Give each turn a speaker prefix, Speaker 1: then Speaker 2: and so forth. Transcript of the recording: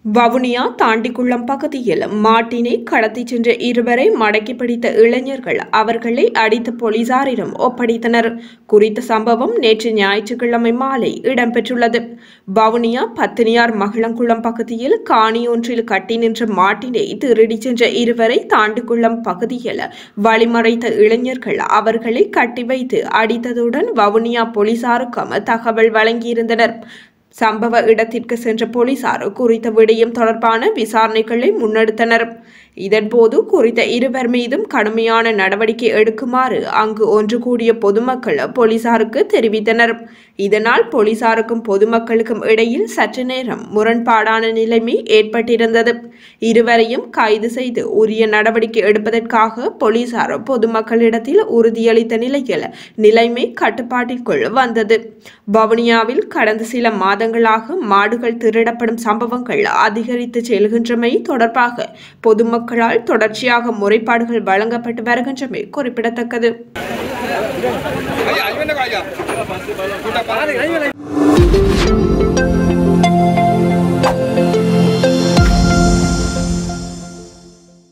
Speaker 1: வவுனியா தாண்டிக்குளம் பகுதியில் மாட்டினை கடத்திச் சென்ற இருவரை மடக்கி பிடித்த இளைஞர்கள் அவர்களை அடித்த போலீசாரிடம் ஒப்படைத்தனர் குறித்த சம்பவம் நேற்று ஞாயிற்றுக்கிழமை மாலை இடம்பெற்றுள்ளது வவுனியா பத்தினியார் மகளங்குளம் பகுதியில் காணியொன்றில் கட்டி நின்ற மாட்டினை திருடிச் சென்ற இருவரை தாண்டிக்குளம் பகுதியில் வழிமறைத்த இளைஞர்கள் அவர்களை கட்டி வைத்து அடித்ததுடன் வவுனியா போலீசாருக்கும் தகவல் வழங்கியிருந்தனர் சம்பவ இடத்திற்கு சென்ற போலீசார் குறித்த விடயம் தொடர்பான விசாரணைகளை முன்னெடுத்தனர் இதன்போது குறித்த இருவர் மீதும் கடுமையான நடவடிக்கை எடுக்குமாறு அங்கு ஒன்று கூடிய பொதுமக்கள் போலீசாருக்கு தெரிவித்தனர் இதனால் போலீசாருக்கும் பொதுமக்களுக்கும் இடையில் சற்று நேரம் முரண்பாடான நிலைமை ஏற்பட்டிருந்தது இருவரையும் கைது செய்து உரிய நடவடிக்கை எடுப்பதற்காக போலீசார் பொதுமக்களிடத்தில் உறுதியளித்த நிலையில் நிலைமை கட்டுப்பாட்டிற்குள் வந்தது வவுனியாவில் கடந்த சில மாதங்களாக மாடுகள் திருடப்படும் சம்பவங்கள் அதிகரித்து செல்கின்றமை தொடர்பாக பொதுமக்களால் தொடர்ச்சியாக முறைப்பாடுகள் வழங்கப்பட்டு வருகின்றமை குறிப்பிடத்தக்கது
Speaker 2: ஐயா ஐயா ஐயா